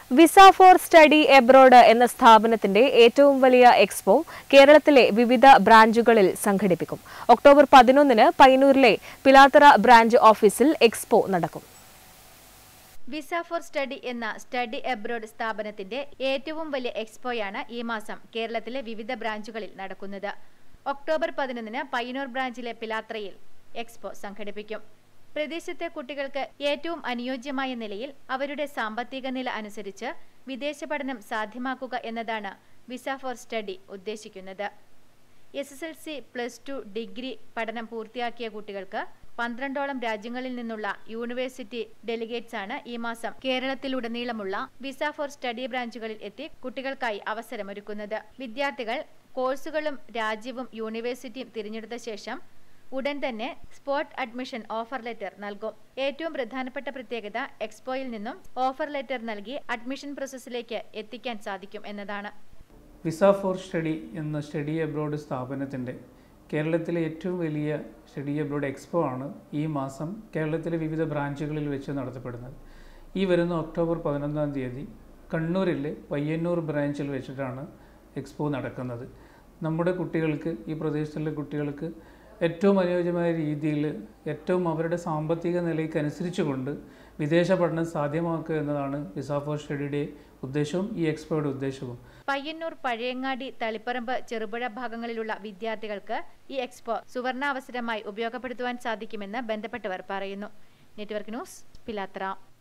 visa for study abroad എന്ന സ്ഥാപനത്തിന്റെ ഏറ്റവും വലിയ എക്സ്പോ കേരളത്തിലെ വിവിധ ബ്രാഞ്ചുകളിൽ സംഘടിപ്പിക്കും ഒക്ടോബർ പതിനൊന്നിന് പയ്യന്നൂരിലെ പിലാത്തറ ബ്രാഞ്ച് ഓഫീസിൽ എക്സ്പോ നടക്കും വിസ ഫോർ സ്റ്റഡി എന്ന സ്റ്റഡി എബ്രോഡ് സ്ഥാപനത്തിന്റെ ഏറ്റവും വലിയ എക്സ്പോയാണ് ഈ മാസം കേരളത്തിലെ വിവിധ ബ്രാഞ്ചുകളിൽ നടക്കുന്നത് ഒക്ടോബർ പതിനൊന്നിന് പയ്യന്നൂർ ബ്രാഞ്ചിലെ പിലാത്രയിൽ എക്സ്പോ സംഘടിപ്പിക്കും പ്രദേശത്തെ കുട്ടികൾക്ക് ഏറ്റവും അനുയോജ്യമായ നിലയിൽ അവരുടെ സാമ്പത്തിക നില അനുസരിച്ച് വിദേശ പഠനം സാധ്യമാക്കുക എന്നതാണ് വിസ ഫോർ സ്റ്റഡി ഉദ്ദേശിക്കുന്നത് S S L C plus two degree പഠനം പൂർത്തിയാക്കിയ കുട്ടികൾക്ക് പന്ത്രണ്ടോളം രാജ്യങ്ങളിൽ നിന്നുള്ള യൂണിവേഴ്സിറ്റി ഡെലിഗേറ്റ്സ് ആണ് ഈ മാസം കേരളത്തിലുടനീളമുള്ള വിസ ഫോർ സ്റ്റഡി ബ്രാഞ്ചുകളിൽ എത്തി കുട്ടികൾക്കായി അവസരമൊരുക്കുന്നത് വിദ്യാർത്ഥികൾ കോഴ്സുകളും രാജ്യവും യൂണിവേഴ്സിറ്റിയും തിരഞ്ഞെടുത്ത ശേഷം ഉടൻ തന്നെ സ്പോട്ട് അഡ്മിഷൻ ഓഫർ ലെറ്റർ നൽകും ഏറ്റവും പ്രധാനപ്പെട്ട പ്രത്യേകത എക്സ്പോയിൽ നിന്നും ഓഫർ ലെറ്റർ നൽകി അഡ്മിഷൻ പ്രോസസ്സിലേക്ക് എത്തിക്കാൻ സാധിക്കും എന്നതാണ് വിസ ഫോർ സ്റ്റഡി എന്ന സ്റ്റഡി അബ്രോഡ് സ്ഥാപനത്തിൻ്റെ കേരളത്തിലെ ഏറ്റവും വലിയ സ്റ്റഡി അബ്രോഡ് എക്സ്പോ ആണ് ഈ മാസം കേരളത്തിലെ വിവിധ ബ്രാഞ്ചുകളിൽ വെച്ച് നടത്തപ്പെടുന്നത് ഈ വരുന്ന ഒക്ടോബർ പതിനൊന്നാം തീയതി കണ്ണൂരിലെ പയ്യന്നൂർ ബ്രാഞ്ചിൽ വെച്ചിട്ടാണ് എക്സ്പോ നടക്കുന്നത് നമ്മുടെ കുട്ടികൾക്ക് ഈ പ്രദേശത്തുള്ള കുട്ടികൾക്ക് ഏറ്റവും അനുയോജ്യമായ രീതിയിൽ ഏറ്റവും അവരുടെ സാമ്പത്തിക നിലയ്ക്ക് അനുസരിച്ചുകൊണ്ട് വിദേശ പഠനം സാധ്യമാക്കുക എന്നതാണ് വിസ ഫോർ സ്റ്റഡിയുടെ ഉദ്ദേശവും ഈ എക്സ്പോയുടെ ഉദ്ദേശവും പയ്യന്നൂർ പഴയങ്ങാടി തളിപ്പറമ്പ് ചെറുപുഴ ഭാഗങ്ങളിലുള്ള വിദ്യാർത്ഥികൾക്ക് ഈ എക്സ്പോ സുവർണാവസരമായി ഉപയോഗപ്പെടുത്തുവാൻ സാധിക്കുമെന്ന് ബന്ധപ്പെട്ടവർ പറയുന്നു നെറ്റ്വർക്ക് ന്യൂസ് പിലാത്ര